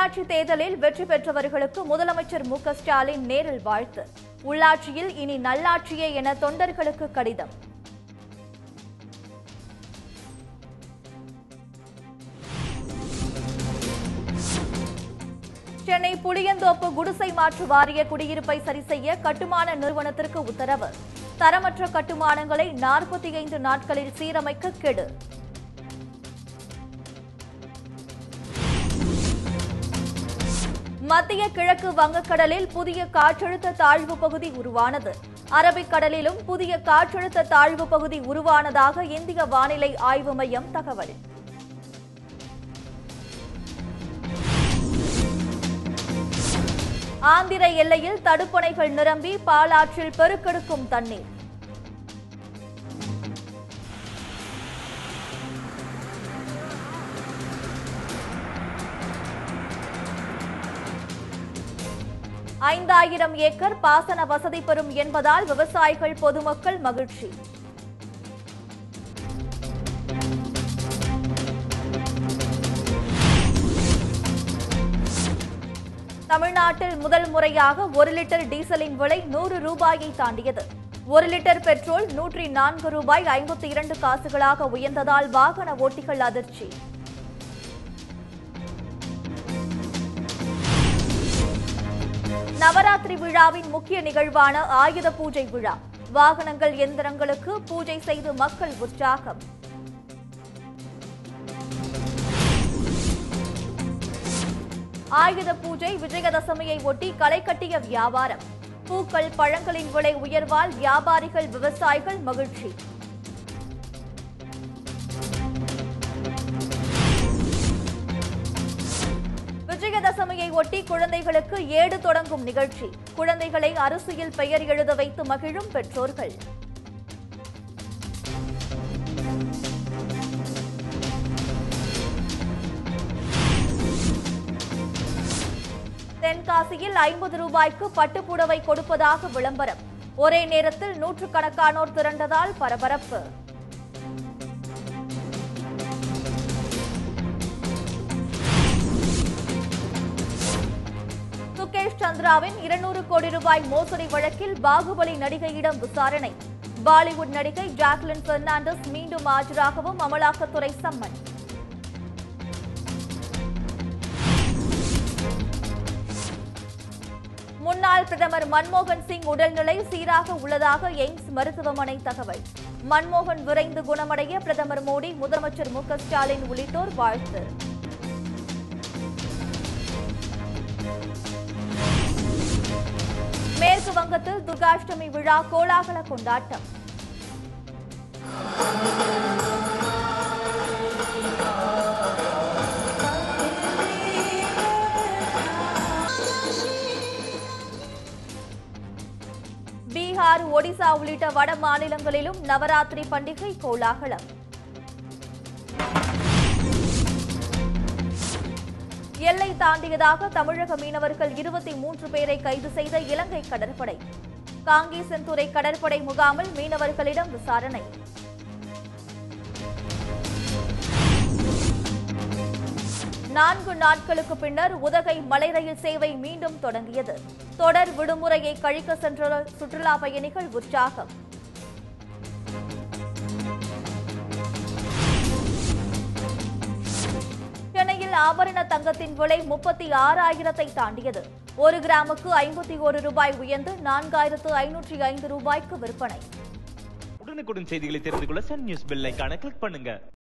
உள்ளாட்சி தேர்தலில் வெற்றி பெற்றவர்களுக்கு முதலமைச்சர் மு க ஸ்டாலின் நேரில் வாழ்த்து உள்ளாட்சியில் இனி நல்லாட்சியே என தொண்டர்களுக்கு கடிதம் சென்னை புளியந்தோப்பு குடிசை மாற்று வாரிய குடியிருப்பை சரி செய்ய கட்டுமான நிறுவனத்திற்கு உத்தரவு தரமற்ற கட்டுமானங்களை நாற்பத்தி ஐந்து நாட்களில் சீரமைக்க கெடு மத்திய கிழக்கு வங்கக்கடலில் புதிய காற்றழுத்த தாழ்வு பகுதி உருவானது அரபிக்கடலிலும் புதிய காற்றழுத்த தாழ்வு பகுதி உருவானதாக இந்திய வானிலை ஆய்வு மையம் தகவல் ஆந்திர எல்லையில் தடுப்பணைகள் நிரம்பி பாலாற்றில் பெருக்கெடுக்கும் தண்ணீர் ஐந்தாயிரம் ஏக்கர் பாசன வசதி பெறும் என்பதால் விவசாயிகள் பொதுமக்கள் மகிழ்ச்சி தமிழ்நாட்டில் முதல் முறையாக ஒரு லிட்டர் டீசலின் விலை நூறு ரூபாயை தாண்டியது ஒரு லிட்டர் பெட்ரோல் நூற்றி நான்கு ரூபாய் ஐம்பத்தி இரண்டு காசுகளாக உயர்ந்ததால் வாகன ஓட்டிகள் அதிர்ச்சி நவராத்திரி விழாவின் முக்கிய நிகழ்வான ஆயுத பூஜை விழா வாகனங்கள் எந்திரங்களுக்கு பூஜை செய்து மக்கள் உற்சாகம் ஆயுத பூஜை விஜயதசமியை ஒட்டி களை கட்டிய வியாபாரம் பூக்கள் பழங்களின் விலை உயர்வால் வியாபாரிகள் விவசாயிகள் மகிழ்ச்சி விஜயதசமியை ஒட்டி குழந்தைகளுக்கு ஏடு தொடங்கும் நிகழ்ச்சி குழந்தைகளை அரசியல் பெயர் எழுத வைத்து மகிழும் பெற்றோர்கள் தென்காசியில் ஐம்பது ரூபாய்க்கு பட்டுப்புடவை கொடுப்பதாக விளம்பரம் ஒரே நேரத்தில் நூற்றுக்கணக்கானோர் திரண்டதால் பரபரப்பு சுகேஷ் சந்திராவின் இருநூறு கோடி ரூபாய் மோசடி வழக்கில் பாகுபலி நடிகையிடம் விசாரணை பாலிவுட் நடிகை ஜாக்லின் பெர்னாண்டஸ் மீண்டும் ஆஜராகவும் அமலாக்கத்துறை சம்மன் முன்னாள் பிரதமர் மன்மோகன் சிங் உடல்நிலை சீராக உள்ளதாக எய்ம்ஸ் மருத்துவமனை தகவல் மன்மோகன் விரைந்து குணமடைய பிரதமர் மோடி முதலமைச்சர் மு க ஸ்டாலின் உள்ளிட்டோர் வாழ்த்து மேற்கு வங்கத்தில் துர்காஷ்டமி விழா கோலாகல கொண்டாட்டம் பீகார் ஒடிசா உள்ளிட்ட வட மாநிலங்களிலும் நவராத்திரி பண்டிகை கோலாகலம் எல்லை தாண்டியதாக தமிழக மீனவர்கள் இருபத்தி மூன்று பேரை கைது செய்த இலங்கை கடற்படை காங்கேசன்துறை கடற்படை முகாமில் மீனவர்களிடம் விசாரணை நான்கு நாட்களுக்கு பின்னர் உதகை மலை ரயில் சேவை மீண்டும் தொடங்கியது தொடர் விடுமுறையை கழிக்க சென்ற சுற்றுலா பயணிகள் உற்சாகம் சென்னையில் ஆபரண தங்கத்தின் விலை முப்பத்தி ஆறாயிரத்தை தாண்டியது ஒரு கிராமுக்கு ஐம்பத்தி ஒரு ரூபாய் உயர்ந்து நான்காயிரத்து ஐநூற்றி ஐந்து ரூபாய்க்கு விற்பனை உடனுக்குடன் செய்திகளை தெரிந்து கொள்ள சன் நியூஸ் பெல் ஐகானை கிளிக் பண்ணுங்க